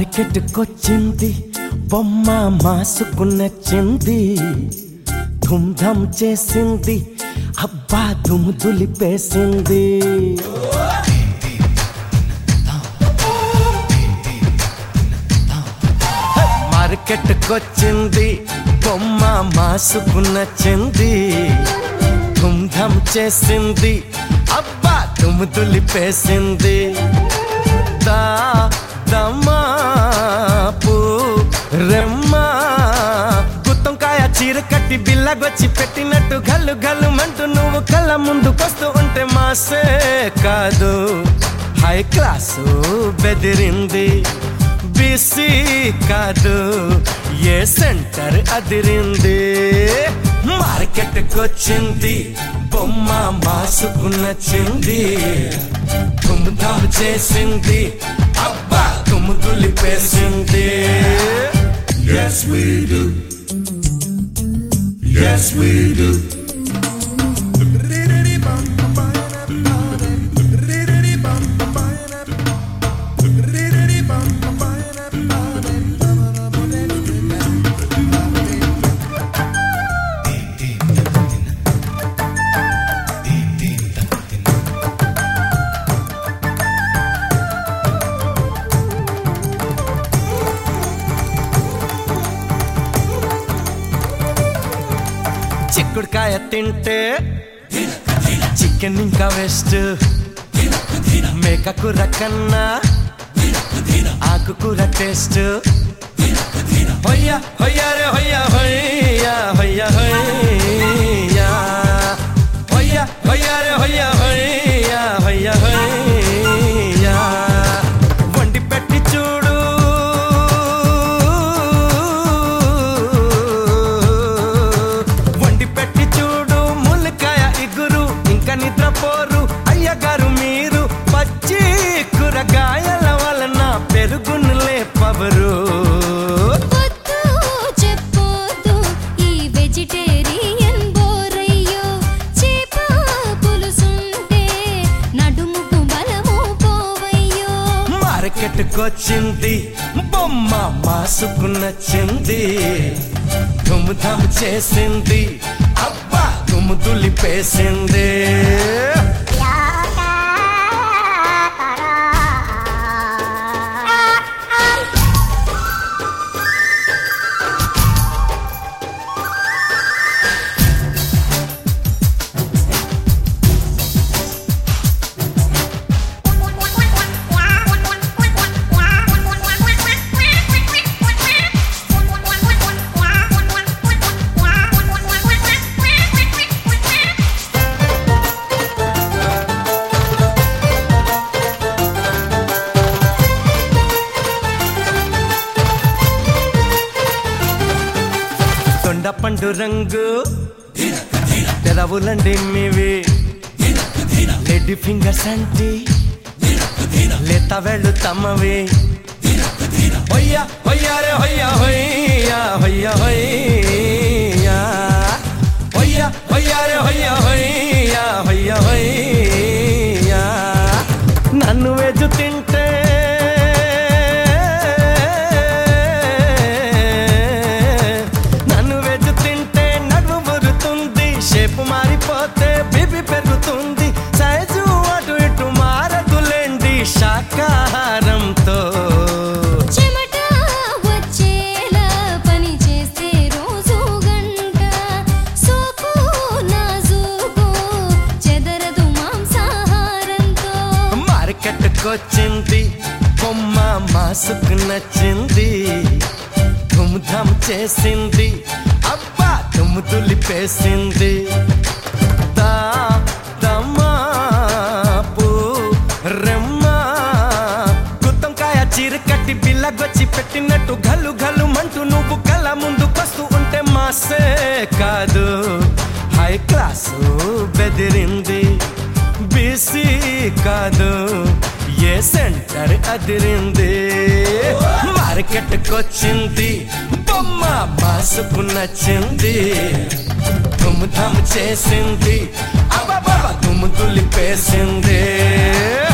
మార్కెట్కొచ్చింది బొమ్మ మాసుకు నచ్చింది ధుమ్ధం చేసింది అబ్బా దుమ్ము దులిపేసింది మార్కెట్కొచ్చింది బొమ్మ మాసుకు నచ్చింది ధుమ్ధం చేసింది అబ్బా దుమ్ము దులిపేసింది దా దమాపు రెమ్మ గుత్తంకాయ చీర కట్టి బిల్లగొచ్చి పెట్టినట్టు గల్లు గల్లు మంటూ నువ్వు కళ్ళ ముందుకొస్తూ ఉంటే మాసే కాదు హై క్లాసు బెదిరింది బీసీ కాదు ఏ సెంటర్ అదిరింది మార్కెట్కొచ్చింది బొమ్మ మాసుకు నచ్చింది తుమ్ముతాము చేసింది అబ్బా తుమ్ము తులిపేసింది Yes, we do. Yes, we do. చిక్కుడుకాయ తింటే చికెన్ ఇంకా వెస్ట్ మేకకూర కన్నా ఆకుకూర టేస్ట్ హొయ్యా హొయ్యా రే హొయ్యా హొయ్యా హొయ్యా హొయ్యా హొయ్యా హొయ్యా రే హొయ్యా హొయ్యా హొయ్యా హొయ్యా వండి పెట్టి చూడు వండి పెట్టి చూడు ములకాయ ఇగురు ఇంకా నిద్రపోరు అయ్యగారు మీరు పచ్చి కూరగాయల వలన పెరుగును లేపవరు వద్దు చెప్పొద్దు ఈ వెజిటేరియన్ బోరయ్యో చేప పులుసుంటే నడుముకు బలము పోవయ్యో మార్కెట్కొచ్చింది బొమ్మ మాసుకు నచ్చింది దుమ్ముధమ్ చేసింది అబ్బా దుమ్ము దులిపేసింది దొండ పండు రంగు పెదవులండి మీవి లెడ్డి ఫింగర్స్ అంటే లేత వెళ్ళు తమ్మవి హొయ్యా హొయ్యా రే హొయ్యా హొయ్యా హొయ్యా హొయ్యా హొయ్యా హొయ్యా రే హొయ్యా హొయ్యా హొయ్యా హొయ్యా నన్ను వెజు తింటే నన్ను వెజు తింటే నడుము మురుతుంది షేపు మారిపోతే బీపీ పెరుగుతుంది సైజు అటు ఇటు మారదులేండి శాకాహారంతో చెమట వచ్చేలా పని చేస్తే రోజు గంట సోకు నాజూకు చెదరదు మాంసాహారంతో మార్కెట్కొచ్చింది బొమ్మ మాసుకు నచ్చింది ధుమ్ధమ్ చేసింది అబ్బా దుమ్ము దులిపేసింది దా దమాపు రెమ్మ గుత్తంకాయ చీర కట్టి బిల్లగొచ్చి పెట్టినట్టు గల్లు గల్లు మంటూ నువ్వు కళ్ళ ముందుకొస్తూ ఉంటే మాసే కాదు హై క్లాసు బెదిరింది బీసీ కాదు ఏ సెంటర్ అదిరింది మార్కెట్కొచ్చింది బొమ్మ మాసుకు నచ్చింది దుమ్ము దమ్ చేసింది అబ్బా దుమ్ము దులిపేసింది